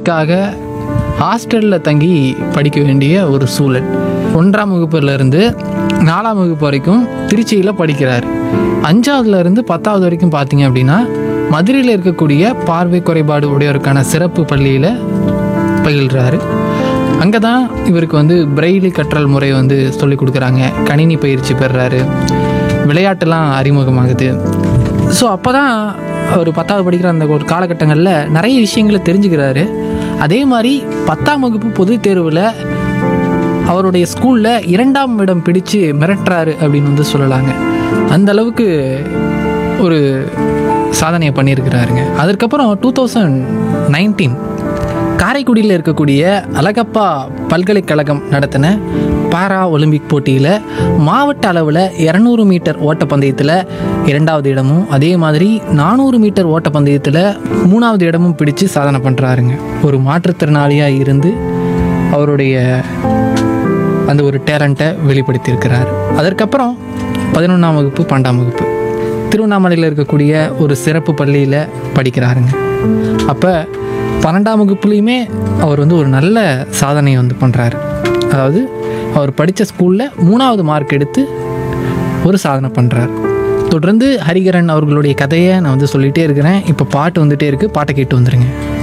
வசதிக்காக ஹாஸ்டலில் தங்கி படிக்க வேண்டிய ஒரு சூழல் ஒன்றாம் வகுப்புலேருந்து நாலாம் வகுப்பு வரைக்கும் திருச்சியில் படிக்கிறார் அஞ்சாவதுல இருந்து பத்தாவது வரைக்கும் பார்த்தீங்க அப்படின்னா மதுரையில் இருக்கக்கூடிய பார்வை குறைபாடு உடையோருக்கான சிறப்பு பள்ளியில் பயில்றாரு அங்கே தான் இவருக்கு வந்து பிரெய்லி கற்றல் முறை வந்து சொல்லி கொடுக்குறாங்க கணினி பயிற்சி பெறுறாரு விளையாட்டுலாம் அறிமுகமாகுது ஸோ அப்போ தான் அவர் பத்தாவது படிக்கிற அந்த ஒரு காலகட்டங்களில் நிறைய விஷயங்களை தெரிஞ்சுக்கிறாரு அதே மாதிரி பத்தாம் வகுப்பு பொதுத் தேர்வில் அவருடைய ஸ்கூலில் இரண்டாம் இடம் பிடிச்சு மிரட்டுறாரு அப்படின்னு வந்து சொல்லலாங்க அந்த அளவுக்கு ஒரு சாதனையை பண்ணியிருக்கிறாருங்க அதுக்கப்புறம் டூ தௌசண்ட் நைன்டீன் காரைக்குடியில் இருக்கக்கூடிய அழகப்பா பல்கலைக்கழகம் நடத்தின பாரா ஒலிம்பிக் போட்டியில் மாவட்ட அளவில் இரநூறு மீட்டர் ஓட்டப்பந்தயத்தில் இரண்டாவது இடமும் அதே மாதிரி நானூறு மீட்டர் ஓட்டப்பந்தயத்தில் மூணாவது இடமும் பிடிச்சு சாதனை பண்ணுறாருங்க ஒரு மாற்றுத்திறனாளியாக இருந்து அவருடைய அந்த ஒரு டேலண்ட்டை வெளிப்படுத்தியிருக்கிறார் அதற்கப்புறம் பதினொன்றாம் வகுப்பு பன்னெண்டாம் வகுப்பு திருவண்ணாமலையில் இருக்கக்கூடிய ஒரு சிறப்பு பள்ளியில் படிக்கிறாருங்க அப்போ பன்னெண்டாம் வகுப்புலேயுமே அவர் வந்து ஒரு நல்ல சாதனையை வந்து பண்ணுறாரு அதாவது அவர் படித்த ஸ்கூலில் மூணாவது மார்க் எடுத்து ஒரு சாதனை பண்ணுறார் தொடர்ந்து ஹரிகரன் அவர்களுடைய கதையை நான் வந்து சொல்லிகிட்டே இருக்கிறேன் இப்போ பாட்டு வந்துகிட்டே இருக்குது பாட்டை கேட்டு வந்துடுங்க